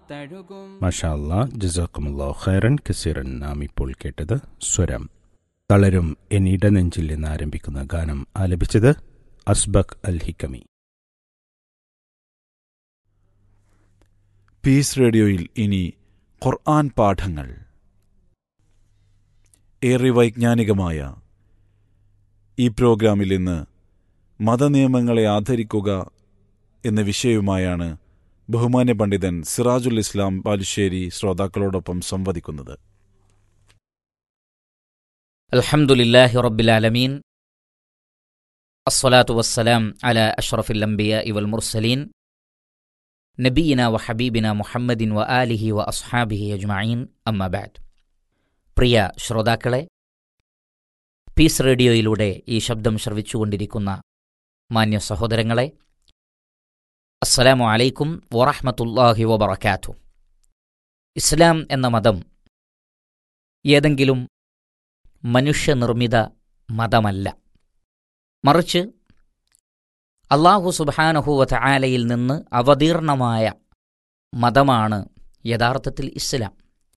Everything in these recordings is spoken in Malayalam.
മഷാ അല്ലാ ജസാക്കുമുല്ലാ ഖൈറൻ കസീറൻ നാം ഇപ്പോൾ കേട്ടത് സ്വരം തളരും എന്നിട നെഞ്ചിൽ എന്ന് ആരംഭിക്കുന്ന ഗാനം ആലപിച്ചത് അസ്ബക് അൽ ഹിക്കമി പീസ് റേഡിയോയിൽ ഇനി ഖുർആൻ പാഠങ്ങൾ ഏറെ വൈജ്ഞാനികമായ ഈ പ്രോഗ്രാമിൽ ഇന്ന് മതനിയമങ്ങളെ ആദരിക്കുക എന്ന വിഷയവുമായാണ് ബഹുമാന്യ പണ്ഡിതൻ സിറാജുൽ ഇസ്ലാം ബാലുശ്ശേരി ശ്രോതാക്കളോടൊപ്പം സംവദിക്കുന്നത് الحمد لله رب العالمين الصلاة والسلام على أشرف الأنبياء والمرسلين نبينا وحبيبنا محمد وآله وأصحابه أجمعين أما بعد പ്രിയ ശ്രോതാക്കളെ പീസ് റേഡിയോയിലൂടെ ഈ ശബ്ദം ശ്രവിച്ചുകൊണ്ടിരിക്കുന്ന മാന്യ സഹോദരങ്ങളെ അസ്സലാമു അലൈക്കും വറഹ്മത്തുള്ളാഹി വബറകാത്തു ഇസ്ലാം എന്ന മതം ഏതെങ്കിലും മനുഷ്യനിർമ്മിത മതമല്ല മറിച്ച് അള്ളാഹു സുബാനഹുവ ആലയിൽ നിന്ന് അവതീർണമായ മതമാണ് യഥാർത്ഥത്തിൽ ഇസ്ലാം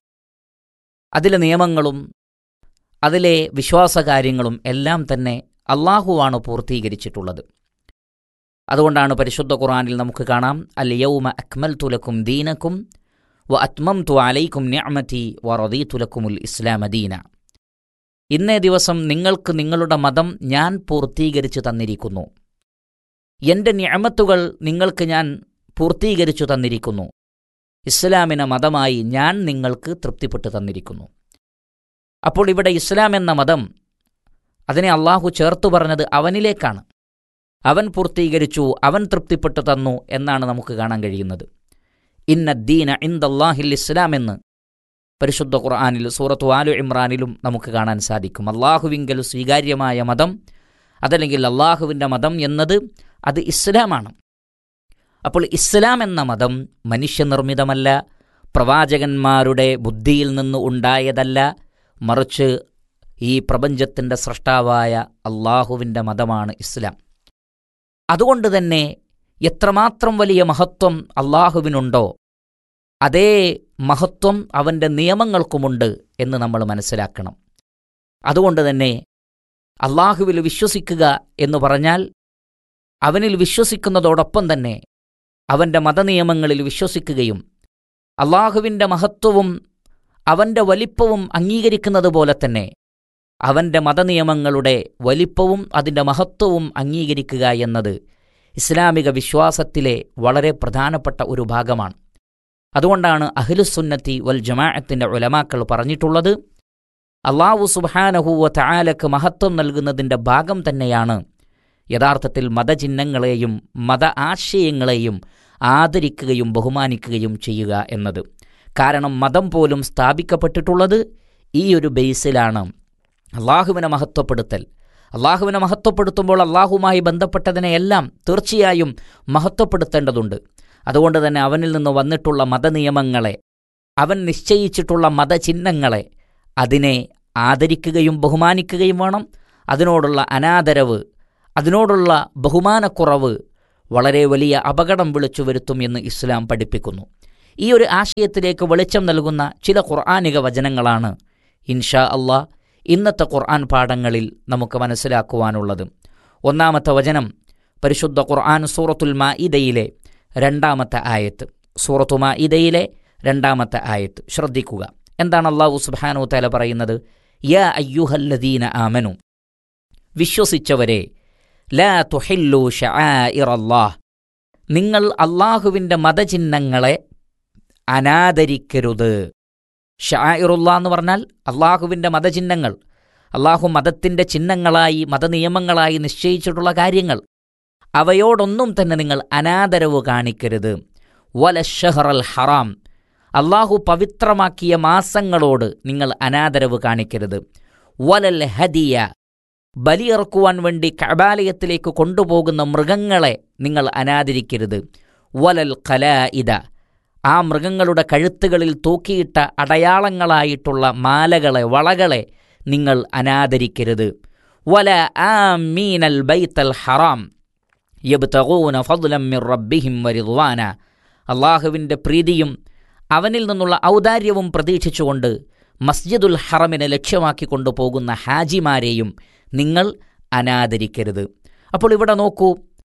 അതിലെ നിയമങ്ങളും അതിലെ വിശ്വാസകാര്യങ്ങളും എല്ലാം തന്നെ അള്ളാഹുവാണ് പൂർത്തീകരിച്ചിട്ടുള്ളത് അതുകൊണ്ടാണ് പരിശുദ്ധ ഖുറാനിൽ നമുക്ക് കാണാം അൽ യൗമ അക്മൽ തുലക്കും ദീനക്കും വ അത്മം തു അലൈക്കും നിഅമതി വ റദീതുലക്കുമുൽ ഇസ്ലാമ ദീന ഇന്നേ ദിവസം നിങ്ങൾക്ക് നിങ്ങളുടെ മതം ഞാൻ പൂർത്തീകരിച്ചു തന്നിരിക്കുന്നു എന്റെ നിയമത്തുകൾ നിങ്ങൾക്ക് ഞാൻ പൂർത്തീകരിച്ചു തന്നിരിക്കുന്നു ഇസ്ലാമിനെ മതമായി ഞാൻ നിങ്ങൾക്ക് തൃപ്തിപ്പെട്ടു തന്നിരിക്കുന്നു അപ്പോൾ ഇവിടെ ഇസ്ലാം എന്ന മതം അതിനെ അള്ളാഹു ചേർത്തു പറഞ്ഞത് അവനിലേക്കാണ് അവൻ പൂർത്തീകരിച്ചു അവൻ തൃപ്തിപ്പെട്ടു തന്നു എന്നാണ് നമുക്ക് കാണാൻ കഴിയുന്നത് ഇന്നദ്ദീന ഇന്ദല്ലാഹിൽ ഇസ്ലാം എന്ന് പരിശുദ്ധ ഖുർആാനിൽ സൂറത്തു ആലു ഇമ്രാനിലും നമുക്ക് കാണാൻ സാധിക്കും അള്ളാഹുവിങ്കൽ സ്വീകാര്യമായ മതം അതല്ലെങ്കിൽ അള്ളാഹുവിൻ്റെ മതം എന്നത് അത് ഇസ്ലാമാണ് അപ്പോൾ ഇസ്ലാം എന്ന മതം മനുഷ്യനിർമ്മിതമല്ല പ്രവാചകന്മാരുടെ ബുദ്ധിയിൽ നിന്ന് ഉണ്ടായതല്ല മറിച്ച് ഈ പ്രപഞ്ചത്തിൻ്റെ സൃഷ്ടാവായ അള്ളാഹുവിൻ്റെ മതമാണ് ഇസ്ലാം അതുകൊണ്ട് തന്നെ എത്രമാത്രം വലിയ മഹത്വം അള്ളാഹുവിനുണ്ടോ അതേ മഹത്വം അവൻ്റെ നിയമങ്ങൾക്കുമുണ്ട് എന്ന് നമ്മൾ മനസ്സിലാക്കണം അതുകൊണ്ട് തന്നെ അള്ളാഹുവിൽ വിശ്വസിക്കുക എന്ന് പറഞ്ഞാൽ അവനിൽ വിശ്വസിക്കുന്നതോടൊപ്പം തന്നെ അവൻ്റെ മതനിയമങ്ങളിൽ വിശ്വസിക്കുകയും അള്ളാഹുവിൻ്റെ മഹത്വവും അവൻ്റെ വലിപ്പവും അംഗീകരിക്കുന്നത് പോലെ തന്നെ അവൻ്റെ മതനിയമങ്ങളുടെ വലിപ്പവും അതിൻ്റെ മഹത്വവും അംഗീകരിക്കുക എന്നത് ഇസ്ലാമിക വിശ്വാസത്തിലെ വളരെ പ്രധാനപ്പെട്ട ഒരു ഭാഗമാണ് അതുകൊണ്ടാണ് അഖിലുസുന്നത്തി വൽ ജമാഅത്തിൻ്റെ ഉലമാക്കൾ പറഞ്ഞിട്ടുള്ളത് അള്ളാഹു സുബാനഹുവ തആലക്ക് മഹത്വം നൽകുന്നതിൻ്റെ ഭാഗം തന്നെയാണ് യഥാർത്ഥത്തിൽ മതചിഹ്നങ്ങളെയും മത ആശയങ്ങളെയും ആദരിക്കുകയും ബഹുമാനിക്കുകയും ചെയ്യുക എന്നത് കാരണം മതം പോലും സ്ഥാപിക്കപ്പെട്ടിട്ടുള്ളത് ഈ ഒരു ബേസിലാണ് അള്ളാഹുവിനെ മഹത്വപ്പെടുത്തൽ അള്ളാഹുവിനെ മഹത്വപ്പെടുത്തുമ്പോൾ അള്ളാഹുമായി ബന്ധപ്പെട്ടതിനെയെല്ലാം തീർച്ചയായും മഹത്വപ്പെടുത്തേണ്ടതുണ്ട് അതുകൊണ്ട് തന്നെ അവനിൽ നിന്ന് വന്നിട്ടുള്ള മതനിയമങ്ങളെ അവൻ നിശ്ചയിച്ചിട്ടുള്ള മതചിഹ്നങ്ങളെ അതിനെ ആദരിക്കുകയും ബഹുമാനിക്കുകയും വേണം അതിനോടുള്ള അനാദരവ് അതിനോടുള്ള ബഹുമാനക്കുറവ് വളരെ വലിയ അപകടം വിളിച്ചു വരുത്തും എന്ന് ഇസ്ലാം പഠിപ്പിക്കുന്നു ഈ ഒരു ആശയത്തിലേക്ക് വെളിച്ചം നൽകുന്ന ചില ഖുർആാനിക വചനങ്ങളാണ് ഇൻഷാ അള്ളാ ഇന്നത്തെ ഖുർആൻ പാഠങ്ങളിൽ നമുക്ക് മനസ്സിലാക്കുവാനുള്ളത് ഒന്നാമത്തെ വചനം പരിശുദ്ധ ഖുർആൻ സൂറത്തുൽ മാഇദയിലെ രണ്ടാമത്തെ ആയത്ത് സൂറത്തു മാഇദയിലെ രണ്ടാമത്തെ ആയത്ത് ശ്രദ്ധിക്കുക എന്താണ് അള്ളാഹു സുബാനു തല പറയുന്നത് യാ അയ്യുഹല്ലദീന ആമനു വിശ്വസിച്ചവരെ ലാ തുഹില്ലു ഷആഇറല്ലാഹ് നിങ്ങൾ അള്ളാഹുവിൻ്റെ മതചിഹ്നങ്ങളെ അനാദരിക്കരുത് ഷായിറുള്ള എന്ന് പറഞ്ഞാൽ അള്ളാഹുവിൻ്റെ മതചിഹ്നങ്ങൾ അള്ളാഹു മതത്തിൻ്റെ ചിഹ്നങ്ങളായി മതനിയമങ്ങളായി നിശ്ചയിച്ചിട്ടുള്ള കാര്യങ്ങൾ അവയോടൊന്നും തന്നെ നിങ്ങൾ അനാദരവ് കാണിക്കരുത് വല ഷഹറൽ ഹറാം അള്ളാഹു പവിത്രമാക്കിയ മാസങ്ങളോട് നിങ്ങൾ അനാദരവ് കാണിക്കരുത് വലൽ ഹദിയ ബലിയിറക്കുവാൻ വേണ്ടി കബാലയത്തിലേക്ക് കൊണ്ടുപോകുന്ന മൃഗങ്ങളെ നിങ്ങൾ അനാദരിക്കരുത് വലൽ കലാ ഇത ആ മൃഗങ്ങളുടെ കഴുത്തുകളിൽ തൂക്കിയിട്ട അടയാളങ്ങളായിട്ടുള്ള മാലകളെ വളകളെ നിങ്ങൾ അനാദരിക്കരുത് വല ആ മീനൽ ബൈത്തൽ ഹറാം യബ്തഗൂന ഫദ്ലം മിർ റബ്ബിഹിം വരിദ്വാന അള്ളാഹുവിൻ്റെ പ്രീതിയും അവനിൽ നിന്നുള്ള ഔദാര്യവും പ്രതീക്ഷിച്ചുകൊണ്ട് മസ്ജിദുൽ ഹറമിനെ ലക്ഷ്യമാക്കി കൊണ്ടുപോകുന്ന ഹാജിമാരെയും നിങ്ങൾ അനാദരിക്കരുത് അപ്പോൾ ഇവിടെ നോക്കൂ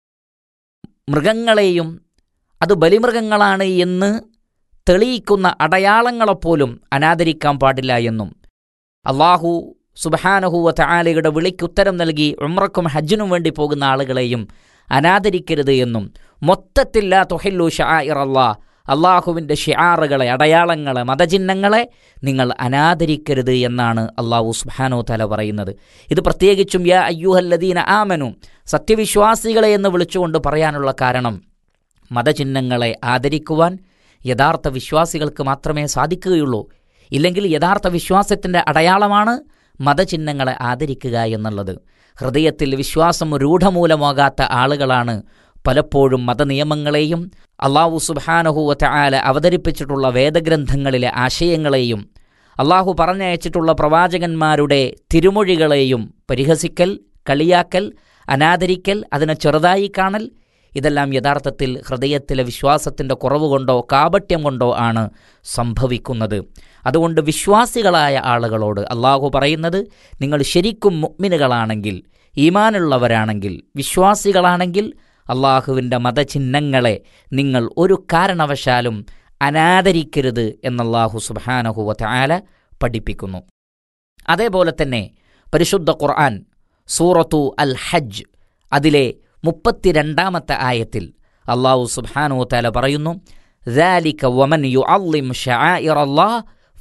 മൃഗങ്ങളെയും അത് ബലിമൃഗങ്ങളാണ് എന്ന് തെളിയിക്കുന്ന അടയാളങ്ങളെപ്പോലും അനാദരിക്കാൻ പാടില്ല എന്നും അള്ളാഹു സുബഹാനഹുവ തആലയുടെ വിളിക്കുത്തരം നൽകി ഉമ്രക്കും ഹജ്ജിനും വേണ്ടി പോകുന്ന ആളുകളെയും അനാദരിക്കരുത് എന്നും മൊത്തത്തില്ല തൊഹില്ലു ഷായിർ അള്ളാ അള്ളാഹുവിൻ്റെ ഷിയാറുകളെ അടയാളങ്ങളെ മതചിഹ്നങ്ങളെ നിങ്ങൾ അനാദരിക്കരുത് എന്നാണ് അള്ളാഹു സുബാനോ തല പറയുന്നത് ഇത് പ്രത്യേകിച്ചും യാ അയ്യൂഹല്ലദീന ആമനു സത്യവിശ്വാസികളെ എന്ന് വിളിച്ചുകൊണ്ട് പറയാനുള്ള കാരണം മതചിഹ്നങ്ങളെ ആദരിക്കുവാൻ യഥാർത്ഥ വിശ്വാസികൾക്ക് മാത്രമേ സാധിക്കുകയുള്ളൂ ഇല്ലെങ്കിൽ യഥാർത്ഥ വിശ്വാസത്തിൻ്റെ അടയാളമാണ് മതചിഹ്നങ്ങളെ ആദരിക്കുക എന്നുള്ളത് ഹൃദയത്തിൽ വിശ്വാസം രൂഢമൂലമാകാത്ത ആളുകളാണ് പലപ്പോഴും മതനിയമങ്ങളെയും അള്ളാഹു സുബാനഹുവത്ത ആല അവതരിപ്പിച്ചിട്ടുള്ള വേദഗ്രന്ഥങ്ങളിലെ ആശയങ്ങളെയും അള്ളാഹു പറഞ്ഞയച്ചിട്ടുള്ള പ്രവാചകന്മാരുടെ തിരുമൊഴികളെയും പരിഹസിക്കൽ കളിയാക്കൽ അനാദരിക്കൽ അതിനെ ചെറുതായി കാണൽ ഇതെല്ലാം യഥാർത്ഥത്തിൽ ഹൃദയത്തിലെ വിശ്വാസത്തിൻ്റെ കുറവ് കൊണ്ടോ കാപട്യം കൊണ്ടോ ആണ് സംഭവിക്കുന്നത് അതുകൊണ്ട് വിശ്വാസികളായ ആളുകളോട് അള്ളാഹു പറയുന്നത് നിങ്ങൾ ശരിക്കും മുഗ്മിനുകളാണെങ്കിൽ ഈമാനുള്ളവരാണെങ്കിൽ വിശ്വാസികളാണെങ്കിൽ അള്ളാഹുവിൻ്റെ മതചിഹ്നങ്ങളെ നിങ്ങൾ ഒരു കാരണവശാലും അനാദരിക്കരുത് എന്നല്ലാഹു സുബാനഹുവ ആല പഠിപ്പിക്കുന്നു അതേപോലെ തന്നെ പരിശുദ്ധ ഖുർആൻ സൂറത്തു അൽ ഹജ്ജ് അതിലെ മുപ്പത്തിരണ്ടാമത്തെ ആയത്തിൽ അള്ളാഹു സുബാനു താല പറയുന്നു ذلك ومن يعظم شعائر الله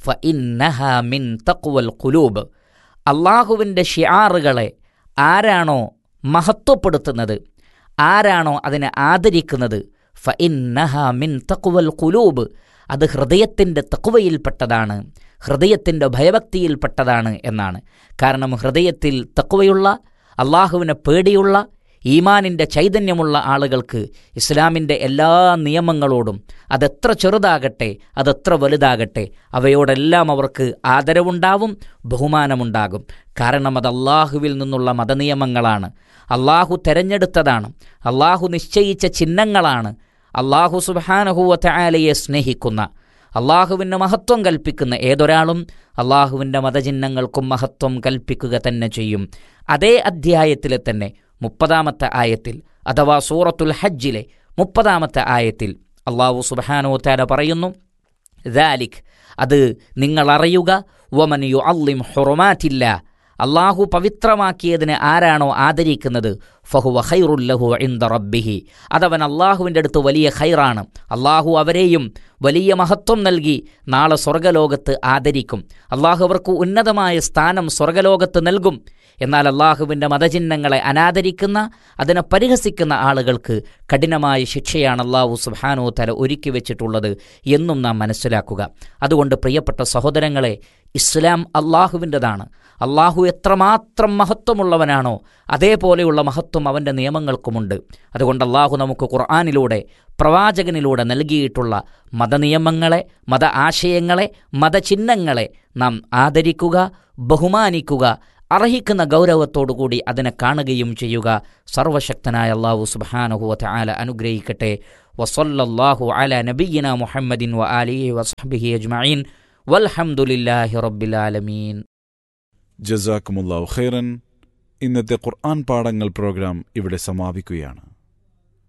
فإنها من تقوى القلوب അള്ളാഹുവിൻ്റെ ഷിയാറുകളെ ആരാണോ മഹത്വപ്പെടുത്തുന്നത് ആരാണോ അതിനെ ആദരിക്കുന്നത് ഫ ഇന്നഹ മിൻ തക്കുവൽ കുലൂബ് അത് ഹൃദയത്തിൻ്റെ തക്കുവയിൽപ്പെട്ടതാണ് ഹൃദയത്തിൻ്റെ ഭയഭക്തിയിൽപ്പെട്ടതാണ് എന്നാണ് കാരണം ഹൃദയത്തിൽ തക്കുവയുള്ള അള്ളാഹുവിനെ പേടിയുള്ള ഈമാനിൻ്റെ ചൈതന്യമുള്ള ആളുകൾക്ക് ഇസ്ലാമിൻ്റെ എല്ലാ നിയമങ്ങളോടും അതെത്ര ചെറുതാകട്ടെ അതെത്ര വലുതാകട്ടെ അവയോടെല്ലാം അവർക്ക് ആദരവുണ്ടാവും ബഹുമാനമുണ്ടാകും കാരണം അത് അള്ളാഹുവിൽ നിന്നുള്ള മതനിയമങ്ങളാണ് അള്ളാഹു തെരഞ്ഞെടുത്തതാണ് അള്ളാഹു നിശ്ചയിച്ച ചിഹ്നങ്ങളാണ് അള്ളാഹു സുബാനഹുവത്ത ആലയെ സ്നേഹിക്കുന്ന അള്ളാഹുവിന് മഹത്വം കൽപ്പിക്കുന്ന ഏതൊരാളും അള്ളാഹുവിൻ്റെ മതചിഹ്നങ്ങൾക്കും മഹത്വം കൽപ്പിക്കുക തന്നെ ചെയ്യും അതേ അധ്യായത്തിലെ തന്നെ മുപ്പതാമത്തെ ആയത്തിൽ അഥവാ സൂറത്തുൽ ഹജ്ജിലെ മുപ്പതാമത്തെ ആയത്തിൽ അള്ളാഹു സുബാനോ താര പറയുന്നു ദാലിഖ് അത് നിങ്ങൾ അറിയുക വമൻ യു അള്ളിം ഹുറുമാറ്റില്ല അള്ളാഹു പവിത്രമാക്കിയതിനെ ആരാണോ ആദരിക്കുന്നത് ഫഹുവ ഖൈറുല്ലഹു ഇന്ദ റബ്ബിഹി അതവൻ അള്ളാഹുവിൻ്റെ അടുത്ത് വലിയ ഖൈറാണ് അള്ളാഹു അവരെയും വലിയ മഹത്വം നൽകി നാളെ സ്വർഗലോകത്ത് ആദരിക്കും അള്ളാഹു അവർക്ക് ഉന്നതമായ സ്ഥാനം സ്വർഗലോകത്ത് നൽകും എന്നാൽ അള്ളാഹുവിൻ്റെ മതചിഹ്നങ്ങളെ അനാദരിക്കുന്ന അതിനെ പരിഹസിക്കുന്ന ആളുകൾക്ക് കഠിനമായ ശിക്ഷയാണ് അള്ളാഹു സുബാനോ തല ഒരുക്കി വെച്ചിട്ടുള്ളത് എന്നും നാം മനസ്സിലാക്കുക അതുകൊണ്ട് പ്രിയപ്പെട്ട സഹോദരങ്ങളെ ഇസ്ലാം അള്ളാഹുവിൻ്റെതാണ് അള്ളാഹു എത്രമാത്രം മഹത്വമുള്ളവനാണോ അതേപോലെയുള്ള മഹത്വം അവൻ്റെ നിയമങ്ങൾക്കുമുണ്ട് അതുകൊണ്ട് അള്ളാഹു നമുക്ക് ഖുർആാനിലൂടെ പ്രവാചകനിലൂടെ നൽകിയിട്ടുള്ള മതനിയമങ്ങളെ മത ആശയങ്ങളെ മതചിഹ്നങ്ങളെ നാം ആദരിക്കുക ബഹുമാനിക്കുക അർഹിക്കുന്ന ഗൗരവത്തോടുകൂടി അതിനെ കാണുകയും ചെയ്യുക സർവശക്തനായ അള്ളാഹു സുബാനഹുവത്ത് ആല അനുഗ്രഹിക്കട്ടെ വസല്ലല്ലാഹു അല നബിയിന മുഹമ്മദിൻ വ ആലിഹി വസ്ഹബിഹി അജ്മഈൻ വൽഹംദുലില്ലാഹി റബ്ബിൽ ആലമീൻ ജസാക്കുമുല്ലാഹു ഖൈറൻ ഇന്നത്തെ ഖുർആൻ പാഠങ്ങൾ പ്രോഗ്രാം ഇവിടെ സമാപിക്കുകയാണ്